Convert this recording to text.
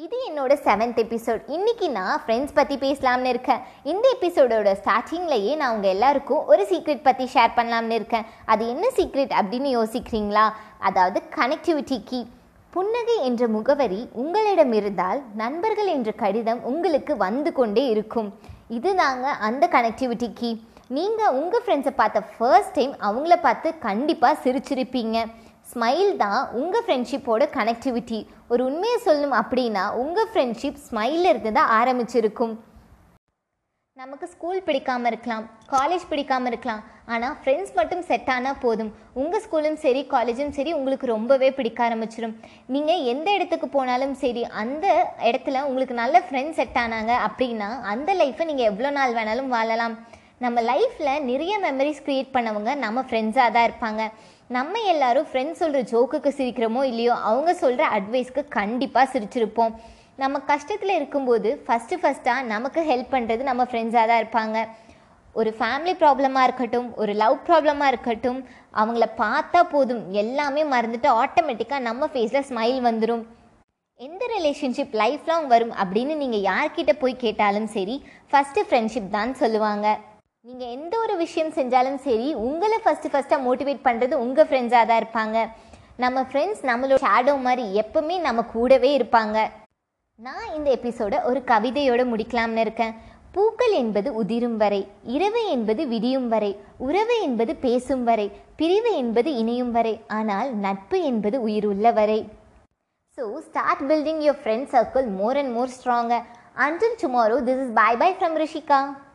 இது என்னோட seventh episode இன்னைக்கு நான் ஃப்ரெண்ட்ஸ் பற்றி பேசலாம்னு இருக்கேன் இந்த எபிசோடோட ஸ்டார்டிங்லேயே நான் உங்கள் எல்லாருக்கும் ஒரு சீக்ரெட் பற்றி ஷேர் பண்ணலாம்னு இருக்கேன் அது என்ன சீக்ரெட் அப்படின்னு யோசிக்கிறீங்களா அதாவது கனெக்டிவிட்டி கீ புன்னகை என்ற முகவரி உங்களிடம் இருந்தால் நண்பர்கள் என்ற கடிதம் உங்களுக்கு வந்து கொண்டே இருக்கும் இது நாங்கள் அந்த கனெக்டிவிட்டி கீ நீங்கள் உங்கள் ஃப்ரெண்ட்ஸை பார்த்த ஃபர்ஸ்ட் டைம் அவங்கள பார்த்து கண்டிப்பாக சிரிச்சிருப்பீங்க ஸ்மைல் தான் உங்கள் ஃப்ரெண்ட்ஷிப்போட கனெக்டிவிட்டி ஒரு உண்மையை சொல்லணும் அப்படின்னா உங்கள் ஃப்ரெண்ட்ஷிப் ஸ்மைலில் இருந்து தான் ஆரம்பிச்சிருக்கும் நமக்கு ஸ்கூல் பிடிக்காம இருக்கலாம் காலேஜ் பிடிக்காம இருக்கலாம் ஆனால் ஃப்ரெண்ட்ஸ் மட்டும் செட் ஆனால் போதும் உங்கள் ஸ்கூலும் சரி காலேஜும் சரி உங்களுக்கு ரொம்பவே பிடிக்க ஆரம்பிச்சிடும் நீங்கள் எந்த இடத்துக்கு போனாலும் சரி அந்த இடத்துல உங்களுக்கு நல்ல ஃப்ரெண்ட்ஸ் செட் ஆனாங்க அப்படின்னா அந்த லைஃப்பை நீங்கள் எவ்வளோ நாள் வேணாலும் வாழலாம் நம்ம லைஃப்பில் நிறைய மெமரிஸ் க்ரியேட் பண்ணவங்க நம்ம ஃப்ரெண்ட்ஸாக தான் இருப்பாங்க நம்ம எல்லாரும் ஃப்ரெண்ட்ஸ் சொல்கிற ஜோக்குக்கு சிரிக்கிறோமோ இல்லையோ அவங்க சொல்கிற அட்வைஸ்க்கு கண்டிப்பாக சிரிச்சிருப்போம் நம்ம கஷ்டத்தில் இருக்கும்போது ஃபஸ்ட்டு ஃபஸ்ட்டாக நமக்கு ஹெல்ப் பண்ணுறது நம்ம ஃப்ரெண்ட்ஸாக தான் இருப்பாங்க ஒரு ஃபேமிலி ப்ராப்ளமாக இருக்கட்டும் ஒரு லவ் ப்ராப்ளமாக இருக்கட்டும் அவங்கள பார்த்தா போதும் எல்லாமே மறந்துட்டு ஆட்டோமேட்டிக்காக நம்ம ஃபேஸில் ஸ்மைல் வந்துடும் எந்த ரிலேஷன்ஷிப் லைஃப் லாங் வரும் அப்படின்னு நீங்கள் யார்கிட்ட போய் கேட்டாலும் சரி ஃபஸ்ட்டு ஃப்ரெண்ட்ஷிப் தான் சொல்லுவாங்க நீங்கள் எந்த ஒரு விஷயம் செஞ்சாலும் சரி உங்களை ஃபஸ்ட்டு ஃபஸ்ட்டாக மோட்டிவேட் பண்ணுறது உங்கள் ஃப்ரெண்ட்ஸாக தான் இருப்பாங்க நம்ம ஃப்ரெண்ட்ஸ் நம்மளோட ஷேடோ மாதிரி எப்பவுமே நம்ம கூடவே இருப்பாங்க நான் இந்த எபிசோட ஒரு கவிதையோட முடிக்கலாம்னு இருக்கேன் பூக்கள் என்பது உதிரும் வரை இரவு என்பது விடியும் வரை உறவு என்பது பேசும் வரை பிரிவு என்பது இணையும் வரை ஆனால் நட்பு என்பது உயிருள்ள வரை so start building your friend circle more and more stronger until tomorrow this is bye bye from Rishika